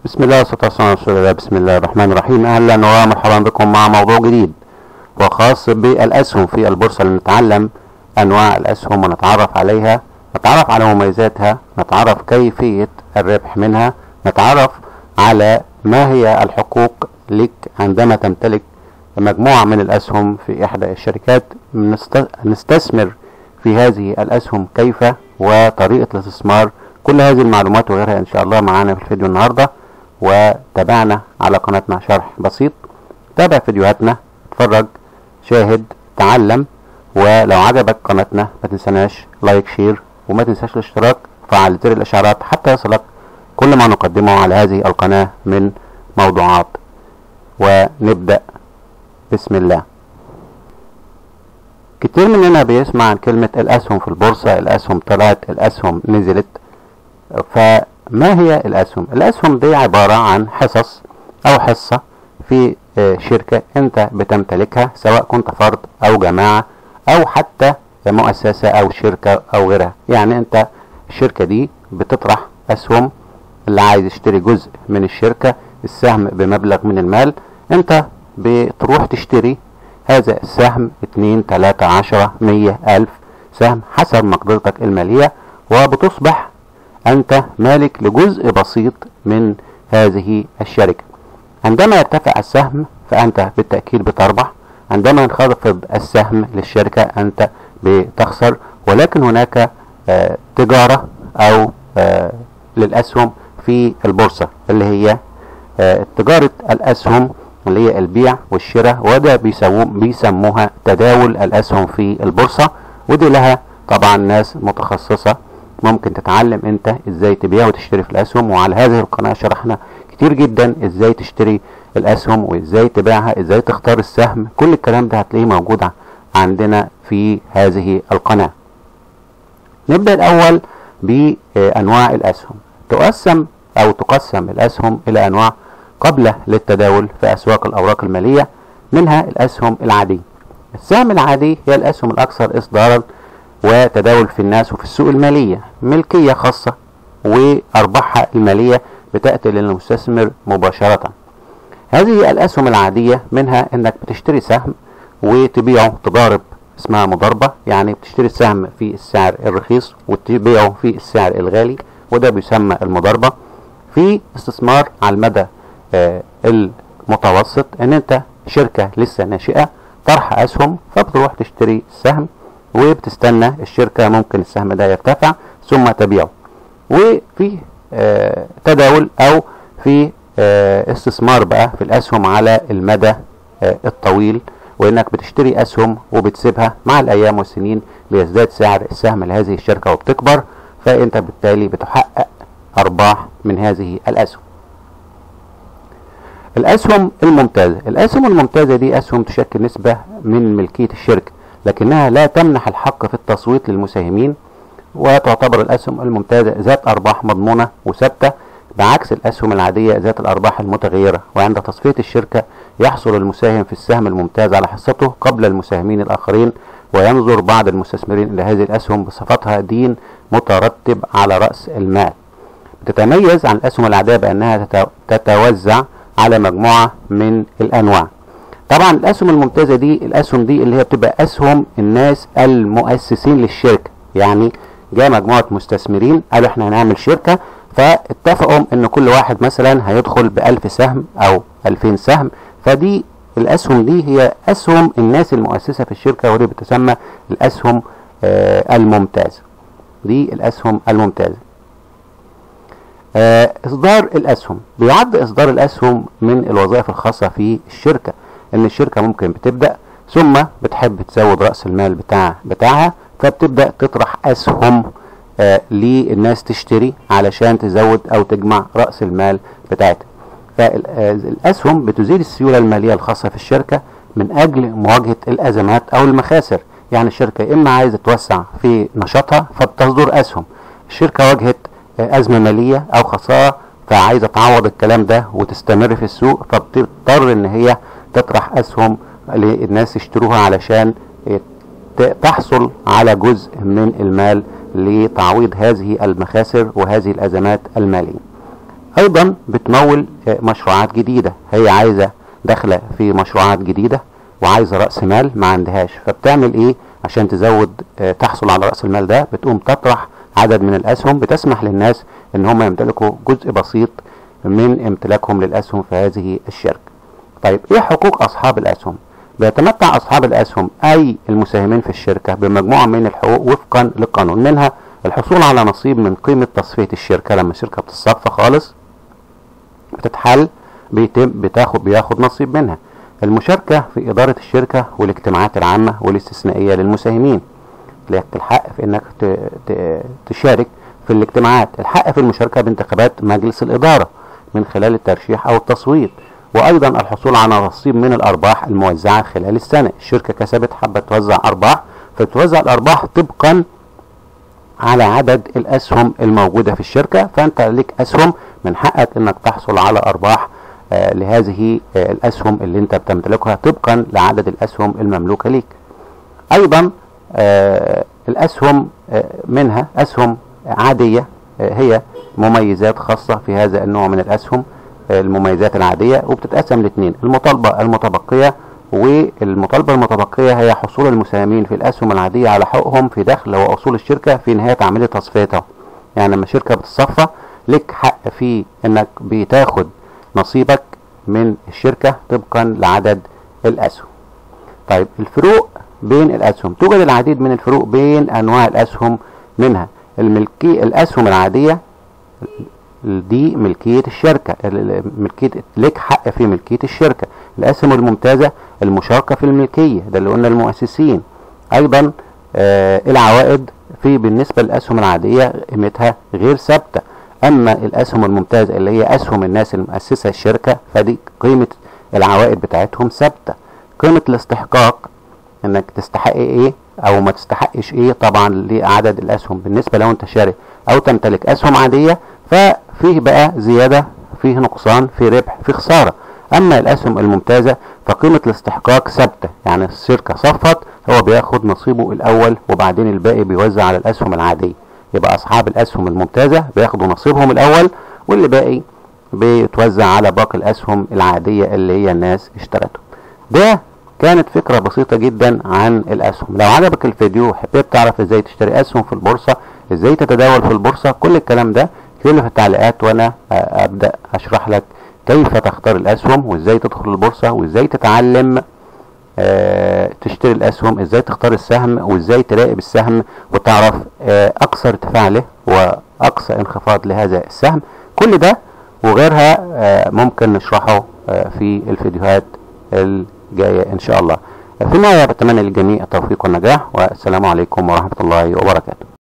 بسم الله والصلاة والسلام على رسول الله بسم الله الرحمن الرحيم أهلا ومرحبا بكم مع موضوع جديد وخاص بالأسهم في البورصة لنتعلم أنواع الأسهم ونتعرف عليها نتعرف على مميزاتها نتعرف كيفية الربح منها نتعرف على ما هي الحقوق لك عندما تمتلك مجموعة من الأسهم في إحدى الشركات نست- نستثمر في هذه الأسهم كيف وطريقة الاستثمار كل هذه المعلومات وغيرها إن شاء الله معانا في الفيديو النهاردة وتابعنا على قناتنا شرح بسيط تابع فيديوهاتنا اتفرج شاهد تعلم ولو عجبك قناتنا ما تنسناش لايك شير وما تنساش الاشتراك وفعل زر الاشعارات حتى يصلك كل ما نقدمه على هذه القناة من موضوعات ونبدأ بسم الله كتير مننا بيسمع عن كلمة الأسهم في البورصة الأسهم طلعت الأسهم نزلت فما هي الأسهم؟ الأسهم دي عبارة عن حصص أو حصة في آه، شركة أنت بتمتلكها سواء كنت فرد أو جماعة أو حتى مؤسسة أو شركة أو غيرها يعني أنت الشركة دي بتطرح أسهم اللي عايز يشتري جزء من الشركة السهم بمبلغ من المال أنت بتروح تشتري هذا السهم اتنين تلاتة عشرة مية ألف سهم حسب مقدرتك المالية وبتصبح أنت مالك لجزء بسيط من هذه الشركة عندما يرتفع السهم فأنت بالتأكيد بتربح عندما ينخفض السهم للشركة أنت بتخسر ولكن هناك آه، تجارة أو آه، للأسهم في البورصة اللي هي آه، تجارة الأسهم اللي هي البيع والشراء وده بيسموه بيسموها تداول الأسهم في البورصة ودي لها طبعا ناس متخصصة ممكن تتعلم انت ازاي تبيع وتشتري في الأسهم وعلى هذه القناة شرحنا كتير جدا ازاي تشتري الأسهم وازاي تبيعها ازاي تختار السهم كل الكلام ده هتلاقيه موجود ع- عندنا في هذه القناة نبدأ الأول بأنواع الأسهم تقسم أو تقسم الأسهم إلى أنواع قابلة للتداول في أسواق الأوراق المالية منها الأسهم العادية السهم العادي هي الأسهم الأكثر إصدارا وتداول في الناس وفي السوق المالية ملكية خاصة وأرباحها المالية بتأتي للمستثمر مباشرة هذه الأسهم العادية منها إنك بتشتري سهم وتبيعه تضارب اسمها مضاربة يعني بتشتري السهم في السعر الرخيص وتبيعه في السعر الغالي وده بيسمى المضاربة في استثمار على المدى آه، المتوسط ان انت شركة لسه ناشئة طرح اسهم فبتروح تشتري السهم وبتستنى الشركة ممكن السهم ده يرتفع ثم تبيعه وفي آه، تداول او في آه، استثمار بقى في الاسهم على المدى آه، الطويل وانك بتشتري اسهم وبتسيبها مع الايام والسنين بيزداد سعر السهم لهذه الشركة وبتكبر فانت بالتالي بتحقق ارباح من هذه الاسهم الاسهم الممتازة الاسهم الممتازة دي اسهم تشكل نسبة من ملكية الشركة لكنها لا تمنح الحق في التصويت للمساهمين وتعتبر الاسهم الممتازة ذات ارباح مضمونة وثابتة بعكس الاسهم العادية ذات الارباح المتغيرة وعند تصفية الشركة يحصل المساهم في السهم الممتاز على حصته قبل المساهمين الاخرين وينظر بعض المستثمرين الى هذه الاسهم بصفتها دين مترتب على راس المال تتميز عن الأسهم العادية بأنها تت- تتوزع على مجموعة من الأنواع طبعا الأسهم الممتازة دي الأسهم دي اللي هي بتبقى أسهم الناس المؤسسين للشركة يعني جاء مجموعة مستثمرين قالوا احنا هنعمل شركة فاتفقوا ان كل واحد مثلا هيدخل بألف سهم او ألفين سهم فدي الأسهم دي هي أسهم الناس المؤسسة في الشركة ودي بتسمى الأسهم آه الممتازة دي الأسهم الممتازة آه، إصدار الأسهم بيعد إصدار الأسهم من الوظائف الخاصة في الشركة إن الشركة ممكن بتبدأ ثم بتحب تزود رأس المال بتاع بتاعها فبتبدأ تطرح أسهم آه للناس تشتري علشان تزود أو تجمع رأس المال بتاعتها فالأسهم بتزيد السيولة المالية الخاصة في الشركة من أجل مواجهة الأزمات أو المخاسر يعني الشركة إما عايزة توسع في نشاطها فبتصدر أسهم الشركة واجهت آه، أزمة مالية أو خسارة فعايزة تعوض الكلام ده وتستمر في السوق فبتضطر إن هي تطرح أسهم للناس يشتروها علشان آه، ت- تحصل على جزء من المال لتعويض هذه المخاسر وهذه الأزمات المالية ايضا بتمول مشروعات جديدة هي عايزة داخلة في مشروعات جديدة وعايزة رأس مال ما عندهاش فبتعمل ايه عشان تزود تحصل على رأس المال ده بتقوم تطرح عدد من الاسهم بتسمح للناس ان هم يمتلكوا جزء بسيط من امتلاكهم للاسهم في هذه الشركة طيب ايه حقوق اصحاب الاسهم بيتمتع اصحاب الاسهم اي المساهمين في الشركة بمجموعة من الحقوق وفقا للقانون منها الحصول على نصيب من قيمة تصفية الشركة لما الشركة بتتصفى خالص بتتحل بيتم بتاخد بياخد نصيب منها المشاركة في إدارة الشركة والاجتماعات العامة والاستثنائية للمساهمين لك الحق في انك تشارك في الاجتماعات الحق في المشاركة بانتخابات مجلس الإدارة من خلال الترشيح أو التصويت وأيضا الحصول على نصيب من الأرباح الموزعة خلال السنة الشركة كسبت حابة توزع أرباح فتوزع الأرباح طبقا على عدد الأسهم الموجودة في الشركة فأنت لك أسهم من حقك أنك تحصل على أرباح آه لهذه آه الأسهم اللي أنت بتمتلكها طبقا لعدد الأسهم المملوكة ليك أيضا آه الأسهم منها أسهم عادية هي مميزات خاصة في هذا النوع من الأسهم المميزات العادية وبتتقسم لاثنين المطالبة المتبقية والمطالبة المتبقية هي حصول المساهمين في الأسهم العادية على حقوقهم في دخل وأصول الشركة في نهاية عملية تصفيتها يعني لما شركة بتصفى لك حق في انك بتاخد نصيبك من الشركة طبقا لعدد الأسهم طيب الفروق بين الأسهم توجد العديد من الفروق بين أنواع الأسهم منها الملكي الأسهم العادية دي ملكية الشركة ملكية لك حق في ملكية الشركة الأسهم الممتازة المشاركة في الملكية ده اللي قلنا المؤسسين أيضا آه العوائد في بالنسبة للأسهم العادية قيمتها غير ثابتة أما الأسهم الممتازة اللي هي أسهم الناس المؤسسة الشركة فدي قيمة العوائد بتاعتهم ثابتة قيمة الاستحقاق انك تستحق ايه او ما تستحقش ايه طبعا لعدد الاسهم بالنسبة لو انت شارك او تمتلك اسهم عادية ففيه بقى زيادة فيه نقصان في ربح في خسارة اما الاسهم الممتازة فقيمة الاستحقاق ثابتة يعني الشركة صفت هو بياخد نصيبه الاول وبعدين الباقي بيوزع على الاسهم العادية يبقى اصحاب الاسهم الممتازة بياخدوا نصيبهم الاول واللي باقي بيتوزع على باقي الاسهم العادية اللي هي الناس اشترتهم ده كانت فكرة بسيطة جدا عن الأسهم لو عجبك الفيديو وحبيت تعرف ازاي تشتري أسهم في البورصة ازاي تتداول في البورصة كل الكلام ده اكتبله في التعليقات وانا ابدأ اشرح لك كيف تختار الأسهم وازاي تدخل البورصة وازاي تتعلم اه تشتري الأسهم ازاي تختار السهم وازاي تراقب السهم وتعرف اه أقصى ارتفاع له وأقصى انخفاض لهذا السهم كل ده وغيرها اه ممكن نشرحه في الفيديوهات الجاية إن شاء الله في النهاية بتمنى للجميع التوفيق والنجاح والسلام عليكم ورحمة الله وبركاته